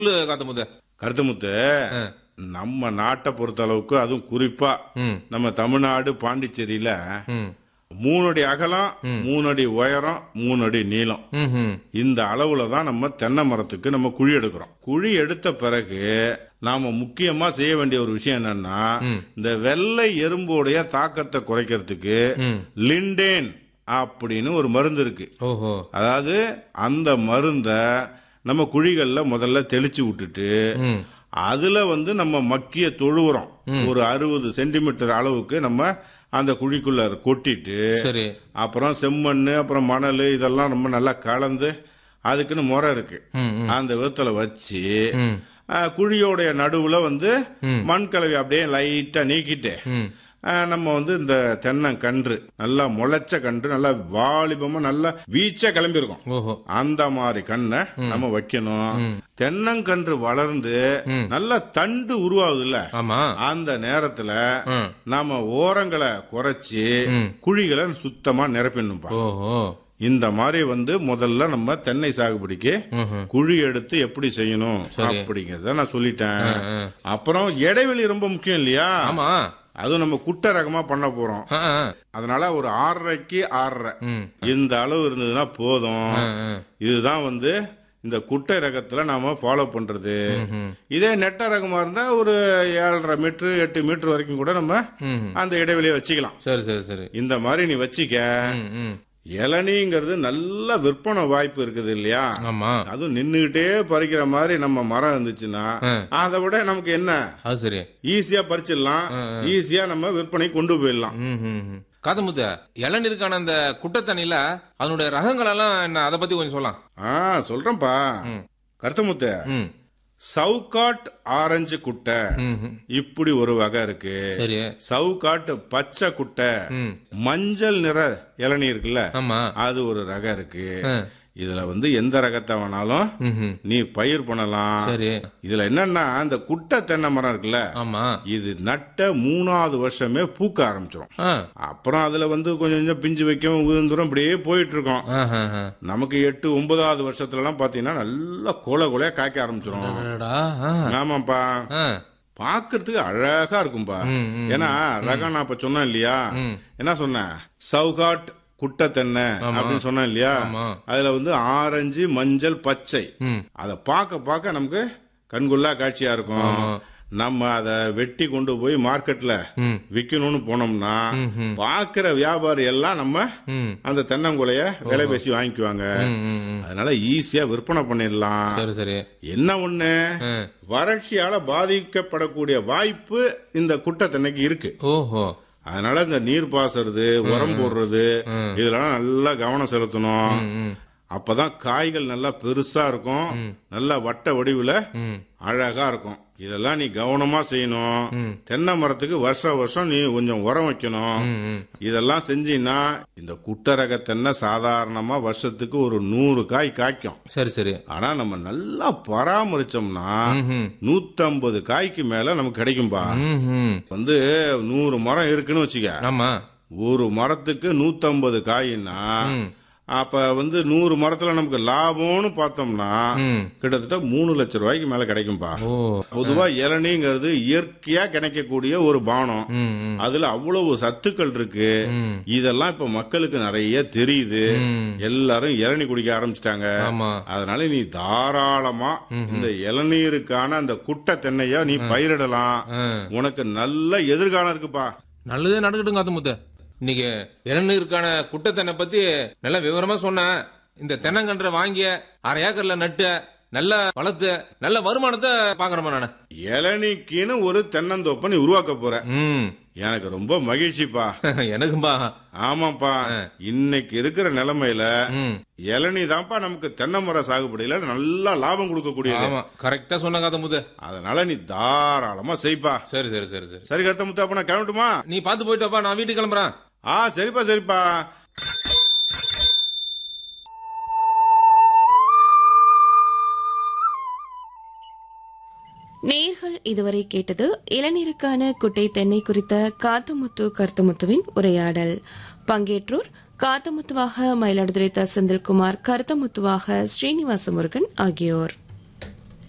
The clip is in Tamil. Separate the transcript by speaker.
Speaker 1: சொல்லு காத்தமுத்த
Speaker 2: கருத்துமுத்து நம்ம நாட்டை பொறுத்த அளவுக்கு அதுவும் குறிப்பா
Speaker 1: ம்
Speaker 2: நம்ம தமிழ்நாடு பாண்டிச்சேரியில
Speaker 1: ம்
Speaker 2: மூணு அடி அகலம் மூணு அடி உயரம் மூணு அடி நீளம்
Speaker 1: ம் ம்
Speaker 2: இந்த அளவுல தான் நம்ம தென்னை மரத்துக்கு நம்ம குழி எடுக்கிறோம் குழி எடுத்த பிறகு நாம முக்கியமா செய்ய வேண்டிய ஒரு விஷயம் என்னன்னா இந்த வெள்ளை எறும்போடைய தாக்கத்தை குறைக்கிறதுக்கு
Speaker 1: ம்.
Speaker 2: லிண்டேன் அப்படின்னு ஒரு மருந்து இருக்கு
Speaker 1: ஓஹோ
Speaker 2: அதாவது அந்த மருந்த நம்ம குழிகள்ல முதல்ல தெளிச்சு விட்டுட்டு
Speaker 1: ம்
Speaker 2: அதுல வந்து நம்ம மக்கிய தொழு உரம் ஒரு அறுபது சென்டிமீட்டர் அளவுக்கு நம்ம அந்த குழிக்குள்ள கொட்டிட்டு
Speaker 1: சரி
Speaker 2: அப்புறம் செம்மண் அப்புறம் மணல் இதெல்லாம் ரொம்ப நல்லா கலந்து அதுக்குன்னு முறை இருக்கு
Speaker 1: ம் ம்
Speaker 2: அந்த விதத்துல வச்சு
Speaker 1: ம்
Speaker 2: ஆ, குழியோடைய நடுவுல வந்து மண் கலவை அப்படியே லைட்டா நீக்கிட்டு
Speaker 1: ம்
Speaker 2: ஆ, நம்ம வந்து இந்த தென்னங்கன்று நல்லா முளைச்ச கன்று நல்லா வாலிபமா நல்லா வீச்சா கிளம்பியிருக்கும்
Speaker 1: ஓஹோ
Speaker 2: அந்த மாதிரி கண்ணை நம்ம வைக்கணும் தென்னங்கன்று வளர்ந்து நல்ல தண்டு உருவாகுது இல்ல
Speaker 1: ஆமா
Speaker 2: அந்த நேரத்துல
Speaker 1: ம்
Speaker 2: நாம ஓரங்களை குறைச்சி
Speaker 1: ம்.
Speaker 2: குழிகளை சுத்தமா நிரப்பிடணும்பா
Speaker 1: ஓஹோ
Speaker 2: இந்த மாதிரி வந்து முதல்ல நம்ம தென்னை சாகுபடிக்கு
Speaker 1: ம்ஹும்.
Speaker 2: குழி எடுத்து எப்படி செய்யணும் அப்படிங்கறத நான் சொல்லிட்டேன்
Speaker 1: ஆ.
Speaker 2: அப்புறம் இடைவெளி ரொம்ப முக்கியம் இல்லையா
Speaker 1: ஆமா
Speaker 2: அதுவும் நம்ம குட்டை ரகமா பண்ண போறோம்
Speaker 1: ஆ, ஆ.
Speaker 2: அதனால ஒரு ஆறரைக்கு ஆறரை
Speaker 1: ம்
Speaker 2: இந்த அளவு இருந்ததுன்னா போதும்
Speaker 1: ஆ, ஆ.
Speaker 2: இதுதான் வந்து இந்த குட்டை ரகத்துல நாம ஃபாலோ பண்றது
Speaker 1: ம்ஹும்.
Speaker 2: இதே நெட்ட ரகமா இருந்தா ஒரு ஏழரை மீட்டர் எட்டு மீட்டர் வரைக்கும் கூட நம்ம
Speaker 1: ம்
Speaker 2: அந்த இடைவெளியை வச்சுக்கலாம்
Speaker 1: சரி சரி சரி
Speaker 2: இந்த மாதிரி நீ வச்சிக்க
Speaker 1: ம் ம்
Speaker 2: இளநீங்கிறது நல்ல விற்பனை வாய்ப்பு இருக்குது இல்லையா
Speaker 1: ஆமா
Speaker 2: அதுவும் நின்னுகிட்டே பறிக்கிற மாதிரி நம்ம மரம் இருந்துச்சுன்னா
Speaker 1: ஆ.
Speaker 2: அதை விட நமக்கு என்ன
Speaker 1: அது சரி
Speaker 2: ஈஸியா பறிச்சிடலாம் ஈஸியா நம்ம விற்பனை கொண்டு போயிடலாம்
Speaker 1: ம் ம் ம். காதமுத்த இளநீருக்கான அந்த குட்டத்தண்ணில அதனுடைய ரகங்கள் எல்லாம் என்ன அதை பத்தி கொஞ்சம் சொல்லலாம்
Speaker 2: ஆ சொல்றேன்பா கருத்தமுத்து
Speaker 1: ம்
Speaker 2: சவுக்காட் ஆரஞ்சு குட்டை
Speaker 1: ம் ம்.
Speaker 2: இப்படி ஒரு வகை இருக்கு
Speaker 1: சரி
Speaker 2: சவுக்காட்டு பச்சை குட்டை
Speaker 1: ம்
Speaker 2: மஞ்சள் நிற இளநீ இருக்குல்ல
Speaker 1: ஆமா
Speaker 2: அது ஒரு ரகம் இருக்கு
Speaker 1: ஆ.
Speaker 2: இதுல வந்து எந்த ரகத்தை வேணாலும்
Speaker 1: ம் ம்.
Speaker 2: நீ பயிர் பண்ணலாம்
Speaker 1: சரி
Speaker 2: இதுல என்னன்னா இந்த குட்டை தென்னை மரம் இருக்குல்ல
Speaker 1: ஆமா
Speaker 2: இது நட்ட மூணாவது வருஷமே பூக்க ஆரம்பிச்சிடும்
Speaker 1: ஆ
Speaker 2: அப்புறம் அதுல வந்து கொஞ்சம் கொஞ்சம் பிஞ்சு வைக்கும் உதிர்ந்துரும் இப்படியே போயிட்டு இருக்கோம்
Speaker 1: ஆ, ஆ, ஆ.
Speaker 2: நமக்கு எட்டு ஒன்பதாவது வருஷத்துல எல்லாம் பாத்தீங்கன்னா நல்லா கோல கோலையா காய்க்க ஆரம்பிச்சிடும்
Speaker 1: அடடா, ஆ.
Speaker 2: ஆமாப்பா
Speaker 1: ஆ.
Speaker 2: பாக்குறதுக்கு அழகா இருக்கும்பா
Speaker 1: ம், ம்,
Speaker 2: ஏன்னா ரகம் நான் இப்ப சொன்னேன் இல்லையா
Speaker 1: ம்.
Speaker 2: என்ன சொன்னேன் சவுகாட் குட்டை தென்னை அப்படின்னு சொன்னேன் இல்லையா
Speaker 1: ஆமா.
Speaker 2: அதுல வந்து ஆரஞ்சு மஞ்சள் பச்சை
Speaker 1: ம்
Speaker 2: அதை பார்க்க பார்க்க நமக்கு கண்கொள்ளா காட்சியா இருக்கும் நம்ம அதை வெட்டி கொண்டு போய் மார்க்கெட்ல
Speaker 1: ம்.
Speaker 2: விக்கணும்னு போனோம்னா
Speaker 1: ம்.
Speaker 2: பாக்குற வியாபாரி எல்லாம் நம்ம
Speaker 1: ம்
Speaker 2: அந்த தென்னங்குலைய விலை பேசி வாங்கிக்குவாங்க
Speaker 1: ம், ம், ம்.
Speaker 2: அதனால ஈஸியா விற்பனை பண்ணிடலாம்
Speaker 1: சரி சரி
Speaker 2: என்ன ஒண்ணு
Speaker 1: ஆ.
Speaker 2: வறட்சியால பாதிக்கப்படக்கூடிய வாய்ப்பு இந்த குட்டை தென்னைக்கு இருக்கு
Speaker 1: ஓஹோ
Speaker 2: அதனால இந்த நீர் பாசுறது உரம் போடுறது இதெல்லாம் நல்லா கவனம் செலுத்தணும்
Speaker 1: ம், ம்.
Speaker 2: அப்பதான் காய்கள் நல்லா பெருசா இருக்கும் நல்லா வட்ட வடிவுல
Speaker 1: ம்
Speaker 2: அழகா இருக்கும் இதெல்லாம் நீ கவனமா செய்யணும் தென்னை மரத்துக்கு வருஷம் வருஷம் நீ கொஞ்சம் உரம் வைக்கணும்
Speaker 1: ம், ம்.
Speaker 2: இதெல்லாம் செஞ்சீன்னா இந்த குட்டரக தென்னை சாதாரணமா வருஷத்துக்கு ஒரு நூறு காய் காய்க்கும்
Speaker 1: சரி சரி
Speaker 2: ஆனா நம்ம நல்லா பராமரிச்சோம்னா
Speaker 1: ம்ஹும்.
Speaker 2: நூத்தம்பது காய்க்கு மேல நமக்கு கிடைக்கும்பா
Speaker 1: ம், ம்.
Speaker 2: வந்து நூறு மரம் இருக்குன்னு வச்சுக்க
Speaker 1: ஆமா
Speaker 2: ஒரு மரத்துக்கு நூத்தம்பது காயின்னா
Speaker 1: ம்.
Speaker 2: அப்ப வந்து நூறு மரத்துல நமக்கு லாபம்னு பார்த்தோம்னா
Speaker 1: ம்.
Speaker 2: கிட்டத்தட்ட மூணு லட்சம் ரூபாய்க்கு மேல கிடைக்கும்பா
Speaker 1: ஓ
Speaker 2: பொதுவா இளநீங்கிறது இயற்கையா கிடைக்கக்கூடிய ஒரு பானம்
Speaker 1: ம், ம்.
Speaker 2: அதுல அவ்வளவு சத்துக்கள் இருக்கு
Speaker 1: ம்.
Speaker 2: இதெல்லாம் இப்ப மக்களுக்கு நிறைய தெரியுது
Speaker 1: ம்.
Speaker 2: எல்லாரும் இளநீ குடிக்க ஆரம்பிச்சிட்டாங்க
Speaker 1: ஆமா
Speaker 2: அதனால நீ தாராளமா இந்த இளநீருக்கான அந்த குட்டை தென்னைய நீ பயிரிடலாம்
Speaker 1: ஆ.
Speaker 2: உனக்கு நல்ல எதிர்காலம் இருக்குப்பா
Speaker 1: நல்லதே நடக்கட்டும் காத்தமுத்த இன்னைக்கு இளநீருக்கான குட்டத்தென்னை பத்தி நல்லா விவரமா சொன்னேன் இந்த தென்னங்கன்றை வாங்கிய அரை ஏக்கர்ல நட்டு நல்லா வளர்த்து நல்ல வருமானத்தை பாக்குறேன் நானு
Speaker 2: இளநீக்குன்னு ஒரு தென்னந்தோப்பை நீ உருவாக்க போற
Speaker 1: ம்
Speaker 2: எனக்கு ரொம்ப மகிழ்ச்சிப்பா
Speaker 1: எனக்கும்பா
Speaker 2: ஆமாப்பா இன்னைக்கு இருக்கிற நிலைமையில
Speaker 1: ம்
Speaker 2: இளநீ தான்ப்பா நமக்கு தென்னை மர சாகுபடியில நல்லா லாபம் கொடுக்கக்கூடியது
Speaker 1: ஆமா கரெக்டா சொன்ன காத்தமுத்து
Speaker 2: அதனால நீ தாராளமா செய்ப்பா
Speaker 1: சரி சரி சரி சரி
Speaker 2: சரி கருத்த முத்தா அப்ப நான் கிளம்பட்டுமா
Speaker 1: நீ பாத்து போயிட்டு வாப்பா நான் வீட்டுக்கு கிளம்புறேன்
Speaker 2: ஆ சரிப்பா சரிப்பா
Speaker 3: நேர்கள் இதுவரை கேட்டது இளநீருக்கான குட்டை தென்னை குறித்த காத்துமுத்து கருத்தமுத்துவின் உரையாடல் பங்கேற்றோர் காத்தமுத்துவாக மயிலாடுதுறை த செந்தில்குமார் கருத்தமுத்துவாக ஸ்ரீனிவாச முருகன் ஆகியோர்